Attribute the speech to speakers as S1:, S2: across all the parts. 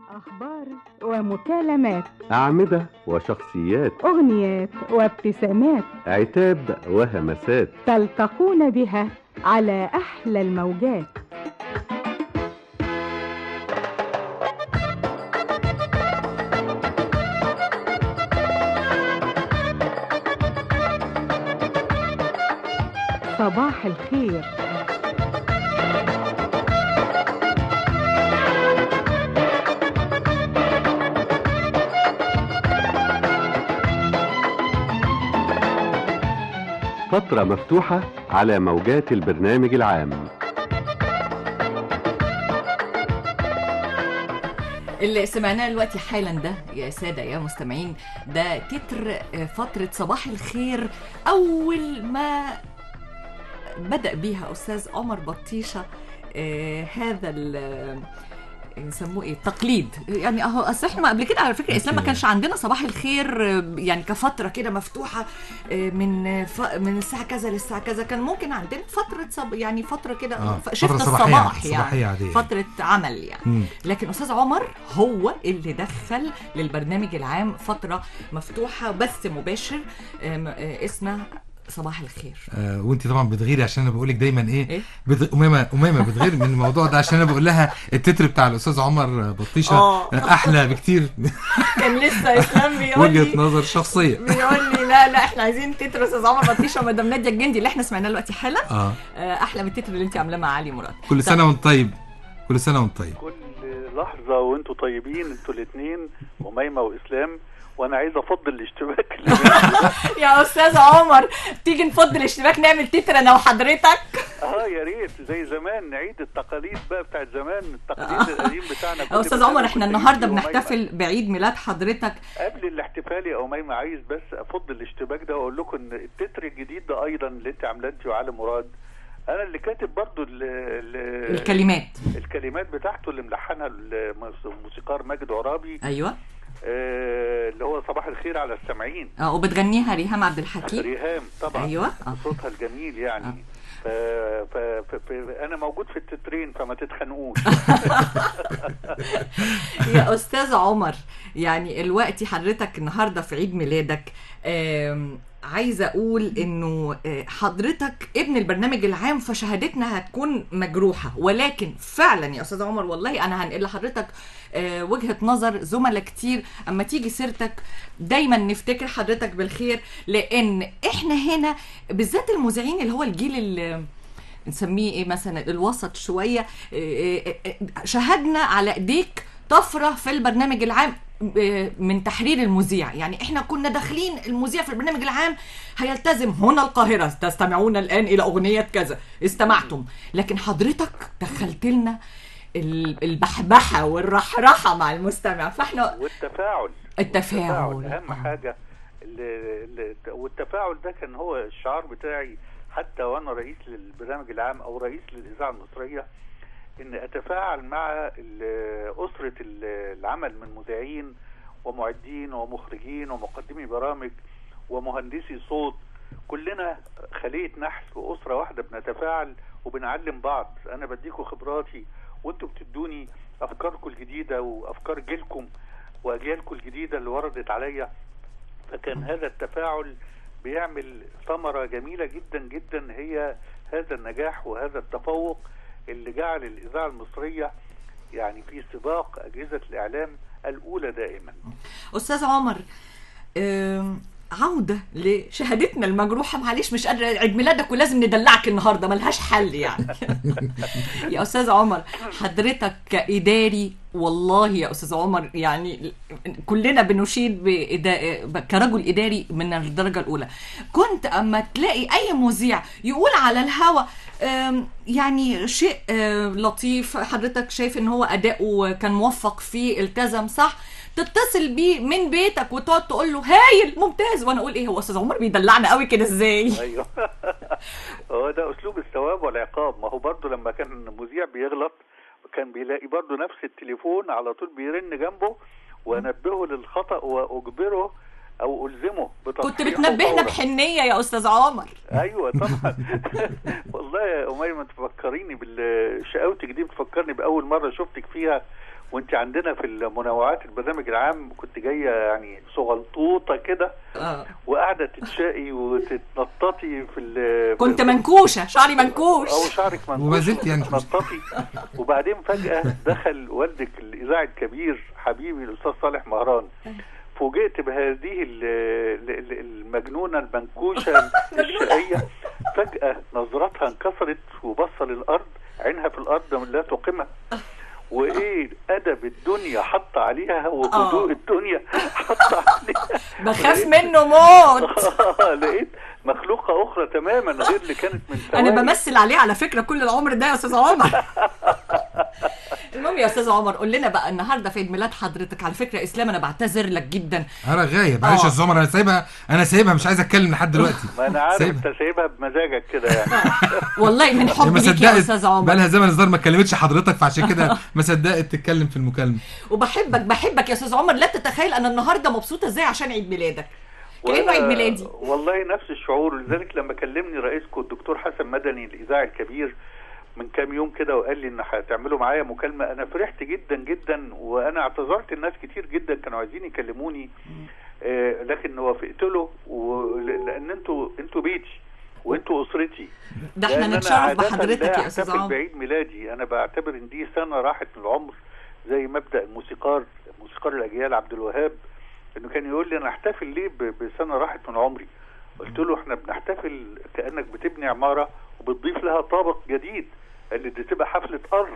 S1: أخبار ومكالمات
S2: أعمدة وشخصيات
S1: أغنيات وابتسامات
S2: عتاب وهمسات
S1: تلتقون بها على أحلى الموجات صباح الخير
S2: فترة مفتوحة على موجات البرنامج العام
S3: اللي سمعناه دلوقتي حالا ده يا ساده يا مستمعين ده تتر آه، فتره صباح الخير اول ما بدا بيها استاذ عمر بطيشه آه، هذا ال يسموه ايه تقليد يعني اهو اصل احنا قبل كده على فكره الاسلام ما كانش عندنا صباح الخير آه، يعني كفتره كده مفتوحه آه، من ف... من الساعه كذا للساعه كذا كان ممكن عندنا فتره صب... يعني فتره كده
S4: آه،
S3: ف- شفت
S4: فترة صباحية-
S3: الصباح يعني
S4: صباحية عادية.
S3: فتره عمل يعني
S4: مم.
S3: لكن استاذ عمر هو اللي دخل للبرنامج العام فتره مفتوحه بث مباشر آم، آه، اسمه صباح الخير
S4: آه وانت طبعا بتغيري عشان انا بقول لك دايما ايه,
S3: إيه؟
S4: بت... امامه امامه بتغير من الموضوع ده عشان انا بقول لها التتر بتاع الاستاذ عمر بطيشه
S3: آه.
S4: آه، احلى بكتير
S3: كان لسه اسلام بيقول
S4: وجهه
S3: لي
S4: نظر شخصيه
S3: بيقول لي لا لا احنا عايزين تتر استاذ عمر بطيشه ومدام ناديه الجندي اللي احنا سمعناه دلوقتي حالا
S4: اه
S3: آه، احلى من التتر اللي انت عاملاه مع علي مراد
S4: كل سنه وانت طيب كل سنه وانت طيب
S5: كل لحظة وانتوا طيبين انتوا الاثنين أميمة وإسلام وأنا عايز أفضل الاشتباك اللي
S3: يا استاذ عمر تيجي نفض الاشتباك نعمل تتر انا وحضرتك
S5: اه يا ريت زي زمان نعيد التقاليد بقى بتاعت زمان التقليد القديم بتاعنا كل
S3: استاذ
S5: سنة
S3: عمر
S5: كنت
S3: احنا
S5: تجيب
S3: النهارده
S5: لي أميمة.
S3: بنحتفل بعيد ميلاد حضرتك
S5: قبل الاحتفال يا أميمة عايز بس أفضل الاشتباك ده وأقول لكم إن التتر الجديد ده أيضا اللي أنت عاملاه أنت وعلي مراد أنا اللي كاتب برضو ال ال
S3: الكلمات
S5: الكلمات بتاعته اللي ملحنها الموسيقار ماجد عرابي
S3: ايوه
S5: آه اللي هو صباح الخير على السامعين
S3: اه وبتغنيها ريهام عبد الحكيم
S5: ريهام طبعا
S3: ايوه اه
S5: صوتها الجميل يعني
S3: آه.
S5: ف... ف... ف... ف... انا موجود في التترين فما تتخانقوش
S3: يا استاذ عمر يعني الوقت حضرتك النهارده في عيد ميلادك آم، عايزه اقول انه آه، حضرتك ابن البرنامج العام فشهادتنا هتكون مجروحه ولكن فعلا يا استاذ عمر والله انا هنقل لحضرتك آه، وجهه نظر زملاء كتير اما تيجي سيرتك دايما نفتكر حضرتك بالخير لان احنا هنا بالذات المذيعين اللي هو الجيل اللي نسميه ايه مثلا الوسط شويه إيه إيه إيه شهدنا على ايديك طفره في البرنامج العام إيه، من تحرير المذيع يعني احنا كنا داخلين المذيع في البرنامج العام هيلتزم هنا القاهره تستمعون الان الى اغنيه كذا استمعتم لكن حضرتك دخلت لنا ال- البحبحه والرحرحه مع المستمع فاحنا
S5: والتفاعل
S3: التفاعل.
S5: اهم
S3: آه.
S5: حاجه ال... ال... والتفاعل ده كان هو الشعار بتاعي حتى وانا رئيس للبرنامج العام او رئيس للاذاعه المصريه ان اتفاعل مع ال- اسره ال- العمل من مذيعين ومعدين ومخرجين ومقدمي برامج ومهندسي صوت كلنا خليه نحل واسره واحده بنتفاعل وبنعلم بعض انا بديكم خبراتي وانتوا بتدوني افكاركم الجديده وافكار جيلكم واجيالكم الجديده اللي وردت عليا فكان هذا التفاعل بيعمل ثمره جميله جدا جدا هي هذا النجاح وهذا التفوق اللي جعل الاذاعه المصريه يعني في سباق اجهزه الاعلام الاولى دائما
S3: استاذ عمر آم، عودة لشهادتنا المجروحة معلش مش قادرة عيد ميلادك ولازم ندلعك النهاردة ملهاش حل يعني يا أستاذ عمر حضرتك كإداري والله يا أستاذ عمر يعني كلنا بنشيد بإدا... كرجل إداري من الدرجة الأولى كنت أما تلاقي أي مذيع يقول على الهوا آم، يعني شيء آه، لطيف حضرتك شايف ان هو اداؤه كان موفق فيه التزم صح تتصل بيه من بيتك وتقعد تقول له هايل ممتاز وانا اقول ايه هو استاذ عمر بيدلعنا قوي كده ازاي
S5: ايوه هو ده اسلوب الثواب والعقاب ما هو برضه لما كان مذيع بيغلط كان بيلاقي برضه نفس التليفون على طول بيرن جنبه وانبهه للخطا واجبره او الزمه بتصحيحه
S3: كنت بتنبهنا
S5: فوراً.
S3: بحنيه يا استاذ عمر
S5: ايوه طبعا والله يا امير ما تفكريني بالشقاوتك دي بتفكرني باول مره شفتك فيها وانت عندنا في المنوعات البرنامج العام كنت جايه يعني صغنطوطه كده
S3: آه.
S5: وقاعده تتشقي وتتنططي في ال
S3: كنت
S5: في-
S3: منكوشه شعري منكوش
S5: او شعرك منكوش
S4: وما زلت يعني.
S5: وتتنططي وبعدين فجاه دخل والدك الاذاعي الكبير حبيبي الاستاذ صالح مهران فوجئت بهذه ال- ال- ال- المجنونه المنكوشه الشقيه فجاه نظرتها انكسرت وبص للارض عينها في الارض لا تقيمها وايه ادب الدنيا حط عليها وهدوء
S3: آه.
S5: الدنيا حط عليها
S3: بخاف منه موت
S5: لقيت مخلوقه اخرى تماما غير اللي كانت من
S3: انا
S5: ثواني.
S3: بمثل عليه على فكره كل العمر ده يا استاذ عمر المهم يا استاذ عمر قول لنا بقى النهارده في عيد ميلاد حضرتك على فكره اسلام انا بعتذر لك جدا
S4: انا غايب معلش
S3: آه.
S4: يا زمر انا سايبها انا سايبها مش عايز اتكلم لحد دلوقتي
S5: ما انا عارف
S4: سايبها.
S5: انت سايبها بمزاجك كده يعني
S3: والله من
S4: هي
S3: حب
S4: ما
S3: ليك يا
S4: صدقت
S3: استاذ عمر
S4: بقالها زمن الظاهر ما كلمتش حضرتك فعشان كده ما صدقت تتكلم في المكالمه
S3: وبحبك بحبك يا استاذ عمر لا تتخيل انا النهارده مبسوطه ازاي عشان عيد ميلادك كانه
S5: وأنا
S3: عيد ميلادي
S5: والله نفس الشعور لذلك لما كلمني رئيسكم الدكتور حسن مدني الاذاعي الكبير من كام يوم كده وقال لي ان هتعملوا معايا مكالمه انا فرحت جدا جدا وانا اعتذرت الناس كتير جدا كانوا عايزين يكلموني آه لكن وافقت له ول- لان انتوا انتوا بيتي وانتوا اسرتي
S3: ده احنا
S5: لأن أنا
S3: نتشرف
S5: عادة
S3: بحضرتك
S5: لا
S3: يا استاذ
S5: أحتفل
S3: عمر
S5: بعيد ميلادي انا بعتبر ان دي سنه راحت من العمر زي مبدا الموسيقار موسيقار الاجيال عبد الوهاب انه كان يقول لي انا احتفل ليه ب- بسنه راحت من عمري قلت له احنا بنحتفل كانك بتبني عماره وبتضيف لها طابق جديد قال لي دي تبقى حفله قر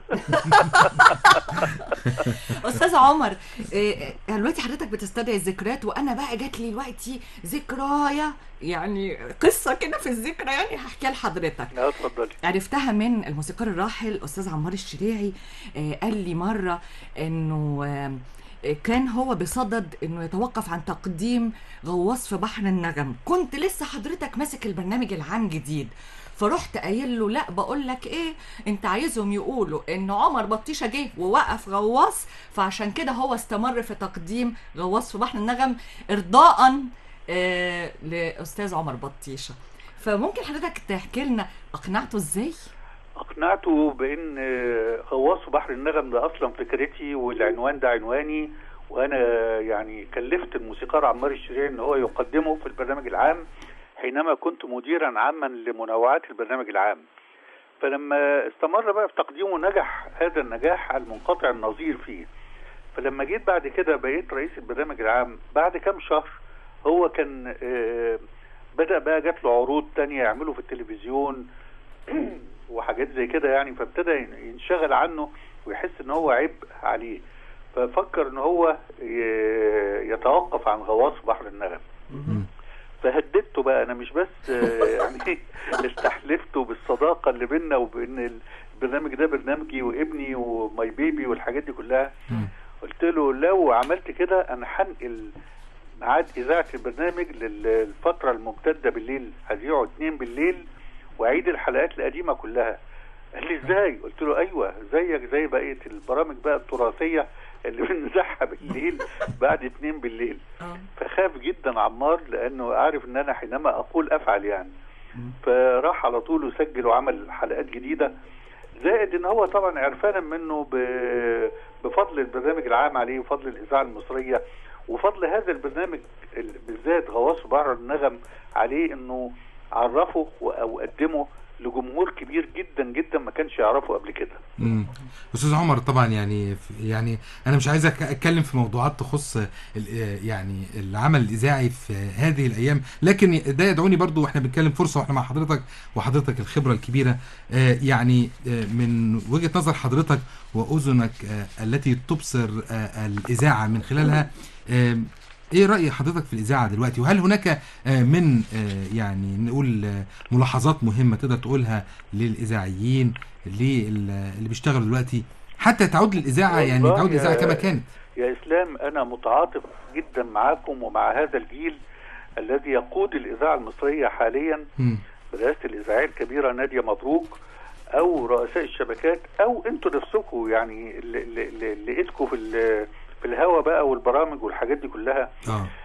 S3: استاذ عمر إيه، دلوقتي حضرتك بتستدعي الذكريات وانا بقى جات لي دلوقتي ذكرايه يعني قصه كده في الذكرى يعني هحكيها لحضرتك
S5: لا اتفضلي
S3: عرفتها من الموسيقار الراحل استاذ عمار الشريعي آه، قال لي مره انه آه، كان هو بصدد انه يتوقف عن تقديم غواص في بحر النغم كنت لسه حضرتك ماسك البرنامج العام جديد فرحت قايل له لا بقول لك ايه انت عايزهم يقولوا ان عمر بطيشه جه ووقف غواص فعشان كده هو استمر في تقديم غواص في بحر النغم ارضاء آه لاستاذ عمر بطيشه فممكن حضرتك تحكي لنا اقنعته ازاي؟
S5: اقنعته بان آه، غواص بحر النغم ده اصلا فكرتي والعنوان ده عنواني وانا يعني كلفت الموسيقار عمار الشريعي ان هو يقدمه في البرنامج العام حينما كنت مديرا عاما لمنوعات البرنامج العام فلما استمر بقى في تقديمه نجح هذا النجاح المنقطع النظير فيه فلما جيت بعد كده بقيت رئيس البرنامج العام بعد كام شهر هو كان آه، بدأ بقى جات له عروض تانية يعمله في التلفزيون وحاجات زي كده يعني فابتدى ينشغل عنه ويحس ان هو عبء عليه ففكر ان هو ي- يتوقف عن غواص بحر النغم فهددته بقى انا مش بس آه، يعني استحلفته بالصداقه اللي بيننا وبين البرنامج ده برنامجي وابني وماي بيبي والحاجات دي كلها
S4: مم.
S5: قلت له لو عملت كده انا هنقل ميعاد اذاعه البرنامج للفتره الممتده بالليل هذيعه اتنين بالليل واعيد الحلقات القديمه كلها قال لي ازاي قلت له ايوه زيك زي بقيه البرامج بقى التراثيه اللي بنذاعها بالليل بعد اتنين بالليل
S3: اه
S5: فخاف جدا عمار لانه عارف ان انا حينما اقول افعل يعني فراح على طول وسجل وعمل حلقات جديده زائد ان هو طبعا عرفانا منه ب- بفضل البرنامج العام عليه وفضل الاذاعه المصريه وفضل هذا البرنامج ال- بالذات غواص بحر النغم عليه انه عرفه و- او قدمه لجمهور كبير جدا جدا ما كانش يعرفه قبل كده
S4: مم. استاذ عمر طبعا يعني يعني انا مش عايز أك- اتكلم في موضوعات تخص ال- يعني العمل الاذاعي في هذه الايام لكن ده يدعوني برضو واحنا بنتكلم فرصه واحنا مع حضرتك وحضرتك الخبره الكبيره آه، يعني آه، من وجهه نظر حضرتك واذنك آه، التي تبصر آه، الاذاعه من خلالها آه، ايه راي حضرتك في الاذاعه دلوقتي وهل هناك آه، من آه، يعني نقول آه، ملاحظات مهمه تقدر تقولها للاذاعيين لل- اللي بيشتغلوا دلوقتي حتى تعود للاذاعه يعني
S5: والله
S4: تعود الاذاعه
S5: يا-
S4: كما كانت
S5: يا اسلام انا متعاطف جدا معاكم ومع هذا الجيل الذي يقود الاذاعه المصريه حاليا
S4: مم.
S5: برئاسه الاذاعيه الكبيره ناديه مبروك او رؤساء الشبكات او انتوا نفسكم يعني اللي- اللي اللي لقيتكم في ال- في الهوا بقى والبرامج والحاجات دي كلها
S4: اه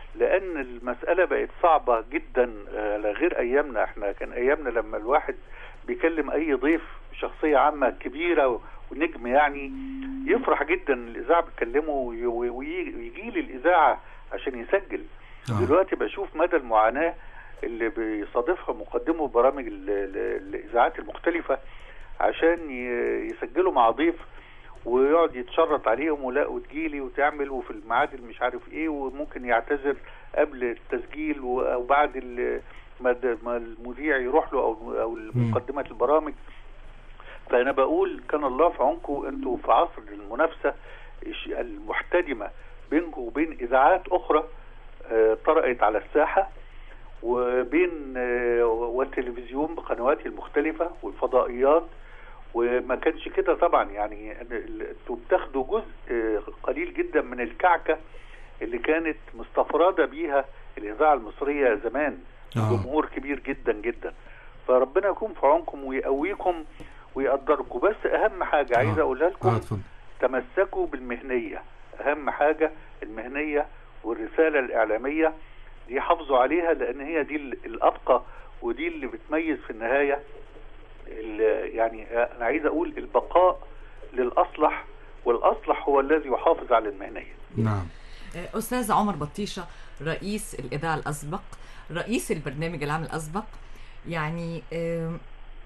S5: لان المساله بقت صعبه جدا آه، على غير ايامنا احنا كان ايامنا لما الواحد بيكلم اي ضيف شخصيه عامه كبيره ونجم يعني يفرح جدا الاذاعه بتكلمه وي- وي- ويجي لي الاذاعه عشان يسجل
S4: آه.
S5: دلوقتي بشوف مدى المعاناه اللي بيصادفها مقدمو برامج ال- ال- الاذاعات المختلفه عشان ي- يسجلوا مع ضيف ويقعد يتشرط عليهم ولا وتجيلي وتعمل وفي الميعاد اللي مش عارف ايه وممكن يعتذر قبل التسجيل و- او بعد ال- ما د- ما المذيع يروح له او او مقدمه البرامج فانا بقول كان الله في عونكم انتوا في عصر المنافسه الش- المحتدمه بينكم وبين اذاعات اخرى آه، طرقت على الساحه وبين آه، والتلفزيون بقنواته المختلفه والفضائيات وما كانش كده طبعا يعني ال- ال- انتوا بتاخدوا جزء آه، قليل جدا من الكعكه اللي كانت مستفرده بيها الاذاعه المصريه زمان
S4: آه.
S5: جمهور كبير جدا جدا فربنا يكون في عونكم ويقويكم ويقدركم بس اهم حاجه عايز
S4: آه.
S5: اقولها لكم
S4: اه اتفضل
S5: تمسكوا بالمهنية أهم حاجة المهنية والرسالة الإعلامية دي حافظوا عليها لأن هي دي ال- الأبقى ودي اللي بتميز في النهاية ال- يعني أنا عايز أقول البقاء للأصلح والأصلح هو الذي يحافظ على المهنية
S4: نعم
S3: آه، أستاذ عمر بطيشة رئيس الإذاعة الأسبق رئيس البرنامج العام الأسبق يعني آم،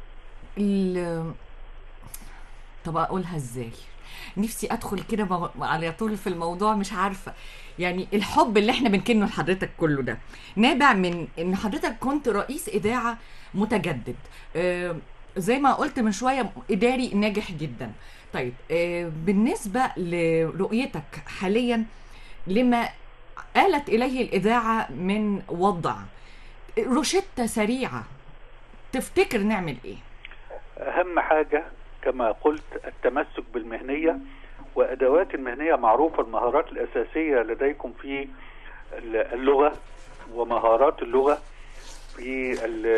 S3: ال طب أقولها إزاي نفسي أدخل كده مو- على طول في الموضوع مش عارفة يعني الحب اللي احنا بنكنه لحضرتك كله ده نابع من ان حضرتك كنت رئيس اذاعه متجدد آه، زي ما قلت من شويه اداري ناجح جدا طيب آه، بالنسبه لرؤيتك حاليا لما آلت إليه الإذاعة من وضع روشتة سريعة تفتكر نعمل إيه؟
S5: أهم حاجة كما قلت التمسك بالمهنية وأدوات المهنية معروفة المهارات الأساسية لديكم في اللغة ومهارات اللغة في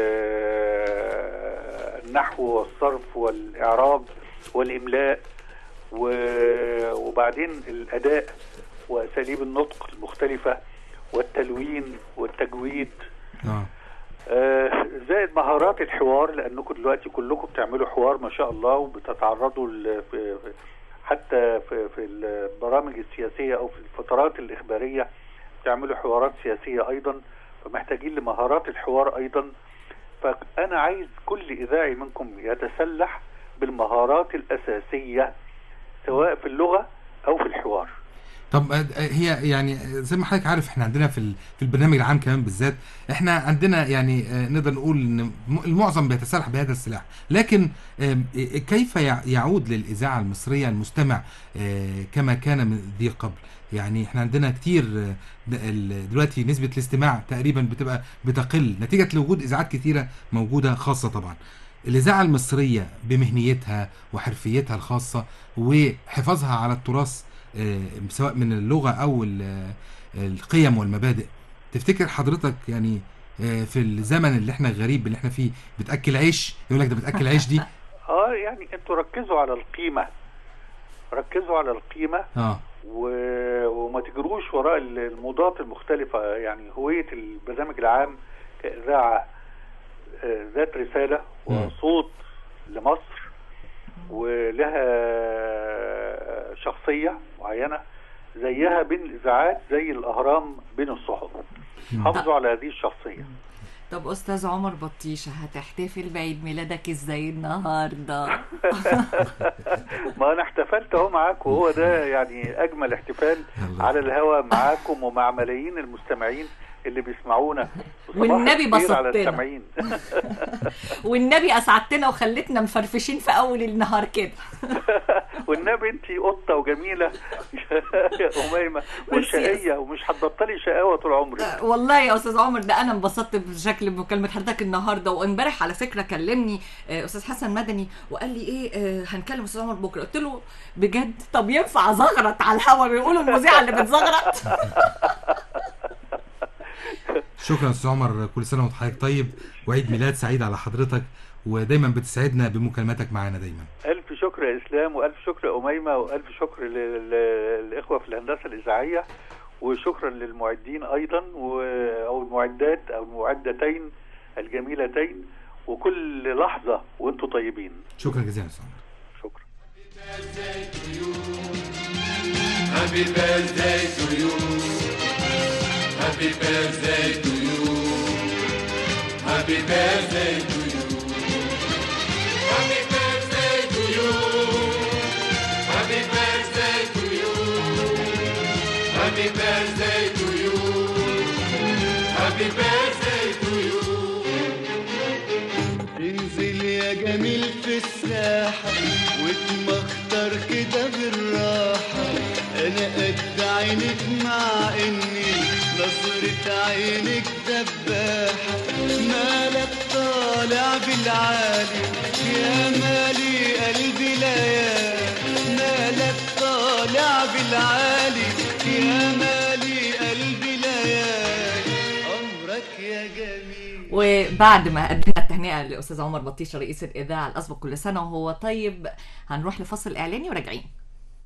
S5: ال- النحو والصرف والإعراب والإملاء و- وبعدين الأداء وأساليب النطق المختلفة والتلوين والتجويد
S4: اه
S5: آه، زائد مهارات الحوار لانكم دلوقتي كلكم بتعملوا حوار ما شاء الله وبتتعرضوا ل- في في- حتى في في البرامج السياسيه او في الفترات الاخباريه بتعملوا حوارات سياسيه ايضا فمحتاجين لمهارات الحوار ايضا فانا عايز كل اذاعي منكم يتسلح بالمهارات الاساسيه سواء في اللغه او في الحوار
S4: طب آه، هي يعني زي ما حضرتك عارف احنا عندنا في ال- في البرنامج العام كمان بالذات احنا عندنا يعني آه، نقدر نقول ان م- المعظم بيتسلح بهذا السلاح لكن آم، آه، كيف يع- يعود للاذاعه المصريه المستمع آه، كما كان من ذي قبل يعني احنا عندنا كتير آه، د- ال- دلوقتي نسبه الاستماع تقريبا بتبقى بتقل نتيجه لوجود اذاعات كتيره موجوده خاصه طبعا الإذاعة المصرية بمهنيتها وحرفيتها الخاصة وحفاظها على التراث آه، سواء من اللغة أو ال- آه، القيم والمبادئ تفتكر حضرتك يعني آه، في الزمن اللي احنا الغريب اللي احنا فيه بتأكل عيش يقول لك ده بتأكل عيش دي
S5: اه يعني انتوا ركزوا على القيمه ركزوا على القيمه
S4: اه
S5: و- وما تجروش وراء ال- الموضات المختلفة يعني هوية البرنامج العام كإذاعة آه، ذات رسالة
S4: مم.
S5: وصوت لمصر ولها شخصية معينة زيها بين الإذاعات زي الأهرام بين الصحف حافظوا على هذه الشخصية
S3: طب أستاذ عمر بطيشة هتحتفل بعيد ميلادك إزاي النهاردة؟
S5: ما أنا احتفلت أهو معاكم وهو ده يعني أجمل احتفال
S4: الله.
S5: على الهوا معاكم ومع ملايين المستمعين اللي بيسمعونا وصباح
S3: والنبي
S5: الخير على
S3: بسطتنا.
S5: السامعين
S3: والنبي أسعدتنا وخلتنا مفرفشين في أول النهار كده
S5: والنبي انت قطه وجميله يا اميمه
S3: ميرسي يا
S5: وشقيه ومش هتبطلي شقاوه طول عمرك
S3: آه، والله يا استاذ عمر ده انا انبسطت بشكل مكالمه حضرتك النهارده وامبارح على فكره كلمني آه، استاذ حسن مدني وقال لي ايه آه، هنكلم استاذ عمر بكره قلت له بجد طب ينفع زغرط على الهوا بيقولوا المذيعه اللي بتزغرط
S4: شكرا استاذ عمر كل سنة وانت حضرتك طيب وعيد ميلاد سعيد على حضرتك ودايما بتسعدنا بمكالماتك معانا دايما
S5: الف شكر يا اسلام والف شكر يا اميمه والف شكر لل- للاخوه في الهندسه الاذاعيه وشكرا للمعدين ايضا و... او المعدات او المعدتين الجميلتين وكل لحظه وانتم طيبين
S4: شكرا جزيلا يا استاذ عمر
S5: شكرا
S6: Happy birthday to you. Happy birthday to you. Happy birthday to you. Happy birthday to you. Happy birthday to you. Happy birthday to you. Happy birthday to you.
S7: انزل يا جميل في الساحة واتمخطر كده بالراحة أنا قد عينك مع إني نظرة عينك دباحة مالك طالع بالعالي يا مالي قلبي ليالي مالك طالع بالعالي يا مالي قلبي ليالي عمرك يا جميل
S3: وبعد ما قدمنا التهنئه لاستاذ عمر بطيشه رئيس الاذاعه الاسبق كل سنه وهو طيب هنروح لفصل اعلاني وراجعين